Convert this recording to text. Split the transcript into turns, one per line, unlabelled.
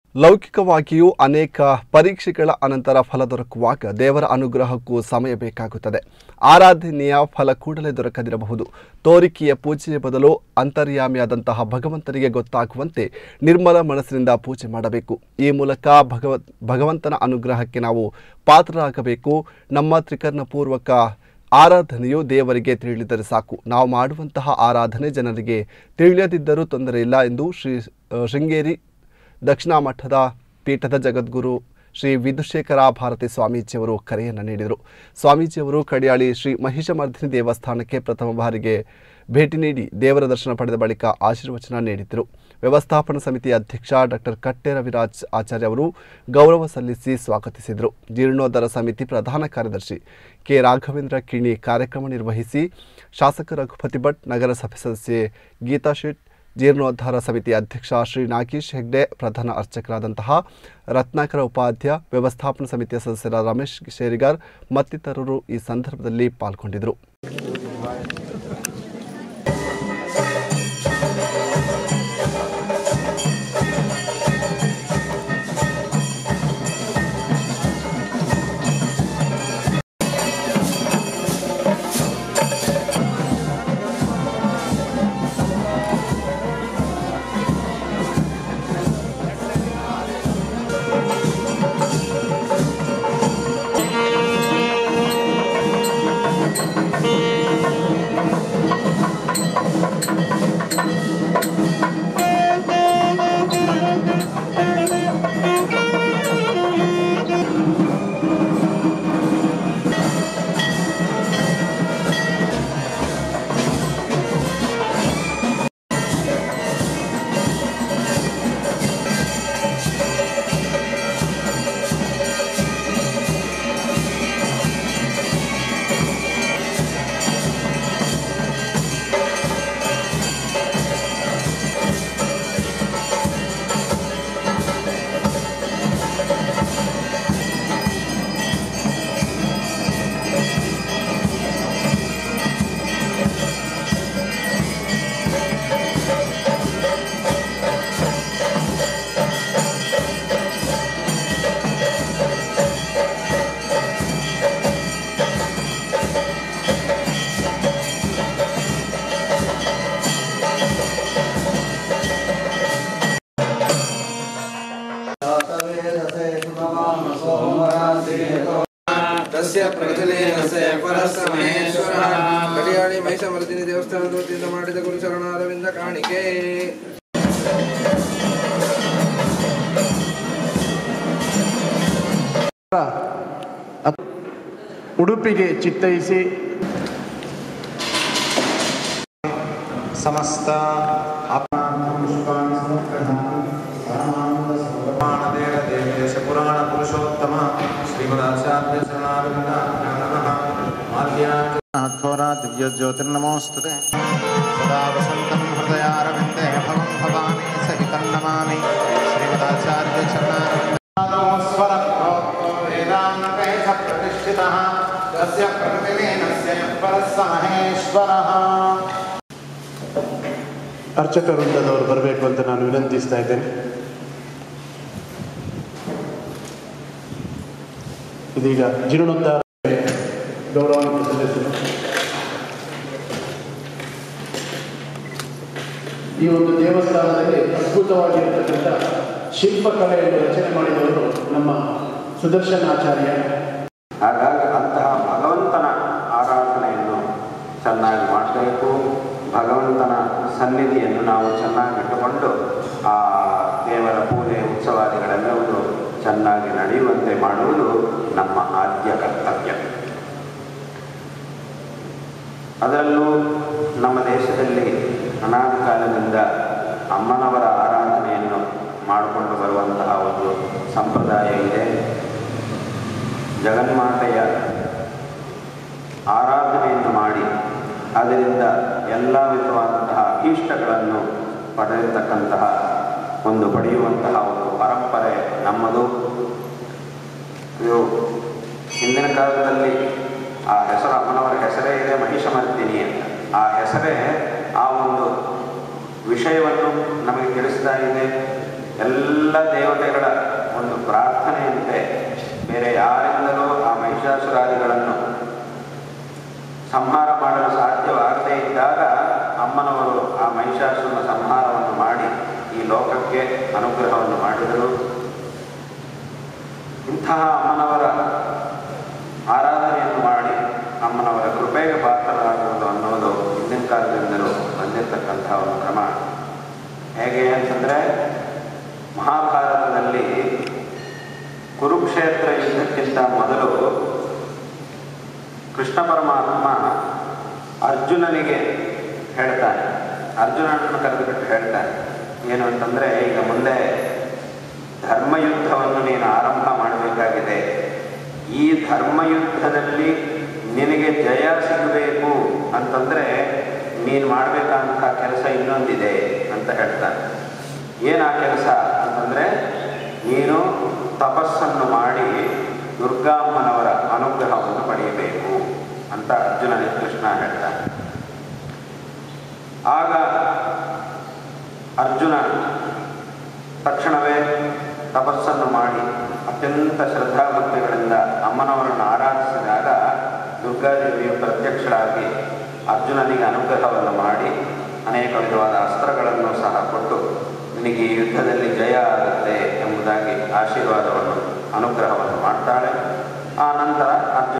ಲೌಕಿಕವಾಗಿಯೂ ಅನೇಕ ಪರೀಕ್ಷೆಗಳ ಅನಂತರ ಫಲ ದೊರಕುವಾಗ ದೇವರ ಅನುಗ್ರಹಕ್ಕೂ ಸಮಯ ಬೇಕಾಗುತ್ತದೆ ಆರಾಧನೆಯ ಫಲ ಕೂಡಲೇ ದೊರಕದಿರಬಹುದು ತೋರಿಕೆಯ ಪೂಜೆಯ ಬದಲು ಅಂತರ್ಯಾಮಿಯಾದಂತಹ ಭಗವಂತನಿಗೆ ಗೊತ್ತಾಗುವಂತೆ ನಿರ್ಮಲ ಮನಸ್ಸಿನಿಂದ ಪೂಜೆ ಮಾಡಬೇಕು ಈ ಮೂಲಕ ಭಗವ ಭಗವಂತನ ಅನುಗ್ರಹಕ್ಕೆ ನಾವು ಪಾತ್ರರಾಗಬೇಕು ನಮ್ಮ ತ್ರಿಕರ್ಣಪೂರ್ವಕ ಆರಾಧನೆಯು ದೇವರಿಗೆ ತಿಳಿದರೆ ಸಾಕು ನಾವು ಮಾಡುವಂತಹ ಆರಾಧನೆ ಜನರಿಗೆ ತಿಳಿಯದಿದ್ದರೂ ತೊಂದರೆ ಇಲ್ಲ ಎಂದು ಶ್ರೀ ಆ, ಶೃಂಗೇರಿ ದಕ್ಷಿಣ ಮಠದ ಪೀಠದ ಜಗದ್ಗುರು ಶ್ರೀ ವಿಧುಶೇಖರ ಭಾರತಿ ಸ್ವಾಮೀಜಿಯವರು ಕರೆಯನ್ನು ನೀಡಿದರು ಸ್ವಾಮೀಜಿಯವರು ಕಡಿಯಾಳಿ ಶ್ರೀ ಮಹಿಷಮರ್ಧಿನಿ ದೇವಸ್ಥಾನಕ್ಕೆ ಪ್ರಥಮ ಬಾರಿಗೆ ಭೇಟಿ ನೀಡಿ ದೇವರ ದರ್ಶನ ಪಡೆದ ಬಳಿಕ ಆಶೀರ್ವಚನ ನೀಡಿದರು ವ್ಯವಸ್ಥಾಪನಾ ಸಮಿತಿ ಅಧ್ಯಕ್ಷ ಡಾಕ್ಟರ್ ಕಟ್ಟೆ ರವಿರಾಜ್ ಆಚಾರ್ಯ ಅವರು ಗೌರವ ಸಲ್ಲಿಸಿ ಸ್ವಾಗತಿಸಿದರು ಜೀರ್ಣೋದ್ಧಾರ ಸಮಿತಿ ಪ್ರಧಾನ ಕಾರ್ಯದರ್ಶಿ ಕೆ ರಾಘವೇಂದ್ರ ಕಿಣಿ ಕಾರ್ಯಕ್ರಮ ನಿರ್ವಹಿಸಿ ಶಾಸಕ ರಘುಪತಿ ಭಟ್ ನಗರಸಭೆ ಸದಸ್ಯೆ ಗೀತಾ ಶೆಟ್ ಜೀರ್ಣೋದ್ಧಾರ ಸಮಿತಿ ಅಧ್ಯಕ್ಷ ಶ್ರೀ ನಾಗೇಶ್ ಹೆಗ್ಡೆ ಪ್ರಧಾನ ಅರ್ಚಕರಾದಂತಹ ರತ್ನಾಕರ ಉಪಾಧ್ಯ ವ್ಯವಸ್ಥಾಪನಾ ಸಮಿತಿಯ ಸದಸ್ಯರ ರಮೇಶ್ ಶೇರಿಗಾರ್ ಮತ್ತಿತರರು ಈ ಸಂದರ್ಭದಲ್ಲಿ ಪಾಲ್ಗೊಂಡಿದ್ದರು
ತಸ್ಯ ಪ್ರಗತಿಲೇನ ಸೇ ಪರಸ್ಸ ಮಹೇಶ್ವರಃ ಕಡಿಯಾಳಿ ಮಹಿಷಮರ್ದಿನಿ ದೇವಸ್ಥಾನದ ವತಿಯಿಂದ ಮಾಡಿದ ಗುರು ಚರಣ ಅರವಿಂದ ಕಾಣಿಕೆ
ಉಡುಪಿಗೆ ಚಿತ್ತೈಸಿ
ಸಮಸ್ತ ಅಪಮಾನದೇವ ದೇವೇಶ ಪುರಾಣ ಪುರುಷೋತ್ತಮ ಶ್ರೀಮದಾಚಾರ್ಯ ಶರಣಾರವಿಂದ ಮಾಧ್ಯಾಘೋರ ದಿವ್ಯ ಜ್ಯೋತಿರ್ನಮೋಸ್ತುತೆ ಸದಾ ವಸಂತಂ ಹೃದಯಾರವಿಂದೇ ಭವಂ ಭವಾನಿ ಸಹಿತಂ ನಮಾಮಿ ಶ್ರೀಮದಾಚಾರ್ಯ ಶರಣಾರವಿಂದ ವೇದಾಂತೇಶ ಪ್ರತಿಷ್ಠಿತಃ ತಸ್ಯ ಪ್ರಕೃತಿಲೀನಸ್ಯ ಪರಸ್ಸ ಮಹೇಶ್ವರಃ
ಅರ್ಚಕ ವೃಂದದವರು ಬರಬೇಕು ಅಂತ ನಾನು ವಿನಂತಿಸ್ತಾ ಇದ್ದೇನೆ ಇದೀಗ ಜೀರ್ಣೋದ್ಧಾರ ಗೌರವಾನ್ವಿತ ಸದಸ್ಯರು ಈ ಒಂದು ದೇವಸ್ಥಾನದಲ್ಲಿ ಅದ್ಭುತವಾಗಿರತಕ್ಕಂಥ ಶಿಲ್ಪಕಲೆಯನ್ನು ರಚನೆ ಮಾಡಿದವರು ನಮ್ಮ ಸುದರ್ಶನಾಚಾರ್ಯ
ಹಾಗಾಗಿ ಅಂತಹ ಭಗವಂತನ ಆರಾಧನೆಯನ್ನು ಚೆನ್ನಾಗಿ ಮಾಡಬೇಕು ಭಗವಂತನ ಸನ್ನಿಧಿಯನ್ನು ನಾವು ಚೆನ್ನಾಗಿ ಇಟ್ಟುಕೊಂಡು ಆ ದೇವರ ಪೂಜೆ ಉತ್ಸವಾದಿಗಳೆಲ್ಲವೂ ಚೆನ್ನಾಗಿ ನಡೆಯುವಂತೆ ಮಾಡುವುದು ನಮ್ಮ ಆದ್ಯ ಕರ್ತವ್ಯ ಅದರಲ್ಲೂ ನಮ್ಮ ದೇಶದಲ್ಲಿ ಅನಾದಿ ಕಾಲದಿಂದ ಅಮ್ಮನವರ ಆರಾಧನೆಯನ್ನು ಮಾಡಿಕೊಂಡು ಬರುವಂತಹ ಒಂದು ಸಂಪ್ರದಾಯ ಇದೆ ಜಗನ್ಮಾತೆಯ ಆರಾಧನೆಯನ್ನು ಮಾಡಿ ಅದರಿಂದ ಎಲ್ಲ ವಿಧವಾದಂತಹ ಇಷ್ಟಗಳನ್ನು ಪಡೆಯತಕ್ಕಂತಹ ಒಂದು ಪಡೆಯುವಂತಹ ಒಂದು ಪರಂಪರೆ ನಮ್ಮದು ಇದು ಹಿಂದಿನ ಕಾಲದಲ್ಲಿ ಆ ಹೆಸರು ಅಮ್ಮನವರ ಹೆಸರೇ ಇದೆ ಮಹಿಷಮರ್ದಿನಿ ಅಂತ ಆ ಹೆಸರೇ ಆ ಒಂದು ವಿಷಯವನ್ನು ನಮಗೆ ತಿಳಿಸ್ತಾ ಇದೆ ಎಲ್ಲ ದೇವತೆಗಳ ಒಂದು ಪ್ರಾರ್ಥನೆಯಂತೆ ಬೇರೆ ಯಾರಿಂದಲೂ ಆ ಮಹಿಷಾಸುರಾದಿಗಳನ್ನು ಸಂಹಾರ ಮಾಡಲು ಸಾಧ್ಯವಾಗದೇ ಇದ್ದಾಗ ಅಮ್ಮನವರು ಆ ಮಹಿಷಾಸುರನ ಸಂಹಾರವನ್ನು ಮಾಡಿ ಈ ಲೋಕಕ್ಕೆ ಅನುಗ್ರಹವನ್ನು ಮಾಡಿದರು ಇಂತಹ ಅಮ್ಮನವರ ಆರಾಧನೆಯನ್ನು ಮಾಡಿ ಅಮ್ಮನವರ ಕೃಪೆಗೆ ಪಾತ್ರರಾಗುವುದು ಅನ್ನೋದು ಹಿಂದಿನ ಕಾಲದಿಂದಲೂ ಬಂದಿರತಕ್ಕಂತಹ ಒಂದು ಕ್ರಮ ಹೇಗೆ ಅಂತಂದರೆ ಮಹಾಭಾರತದಲ್ಲಿ ಕುರುಕ್ಷೇತ್ರ ಯುದ್ಧಕ್ಕಿಂತ ಮೊದಲು ಕೃಷ್ಣ ಪರಮಾತ್ಮ ಅರ್ಜುನನಿಗೆ ಹೇಳ್ತಾನೆ ಅರ್ಜುನನನ್ನು ಕರೆದುಬಿಟ್ಟು ಹೇಳ್ತಾನೆ ಏನು ಅಂತಂದರೆ ಈಗ ಮುಂದೆ ಧರ್ಮಯುದ್ಧವನ್ನು ನೀನು ಆರಂಭ ಮಾಡಬೇಕಾಗಿದೆ ಈ ಧರ್ಮಯುದ್ಧದಲ್ಲಿ ನಿನಗೆ ಜಯ ಸಿಗಬೇಕು ಅಂತಂದರೆ ನೀನು ಮಾಡಬೇಕಂತ ಕೆಲಸ ಇನ್ನೊಂದಿದೆ ಅಂತ ಹೇಳ್ತಾನೆ ಏನು ಆ ಕೆಲಸ ಅಂತಂದರೆ ನೀನು ತಪಸ್ಸನ್ನು ಮಾಡಿ ದುರ್ಗಾಮ್ಮನವರ ಅನುಗ್ರಹವನ್ನು ಪಡೆಯಬೇಕು ಅಂತ ಅರ್ಜುನನಿಗೆ ಕೃಷ್ಣ ಹೇಳ್ತಾನೆ ಆಗ ಅರ್ಜುನ ತಕ್ಷಣವೇ ತಪಸ್ಸನ್ನು ಮಾಡಿ ಅತ್ಯಂತ ಶ್ರದ್ಧಾಭಕ್ತಿಗಳಿಂದ ಅಮ್ಮನವರನ್ನು ಆರಾಧಿಸಿದಾಗ ದುರ್ಗಾದೇವಿಯು ಪ್ರತ್ಯಕ್ಷಳಾಗಿ ಅರ್ಜುನನಿಗೆ ಅನುಗ್ರಹವನ್ನು ಮಾಡಿ ಅನೇಕ ವಿಧವಾದ ಅಸ್ತ್ರಗಳನ್ನು ಸಹ ಕೊಟ್ಟು ನಿನಗೆ ಈ ಯುದ್ಧದಲ್ಲಿ ಜಯ ಆಗುತ್ತೆ ಎಂಬುದಾಗಿ ಆಶೀರ್ವಾದವನ್ನು ಅನುಗ್ರಹವನ್ನು ಮಾಡ್ತಾಳೆ ಆ ನಂತರ ಅರ್ಜುನ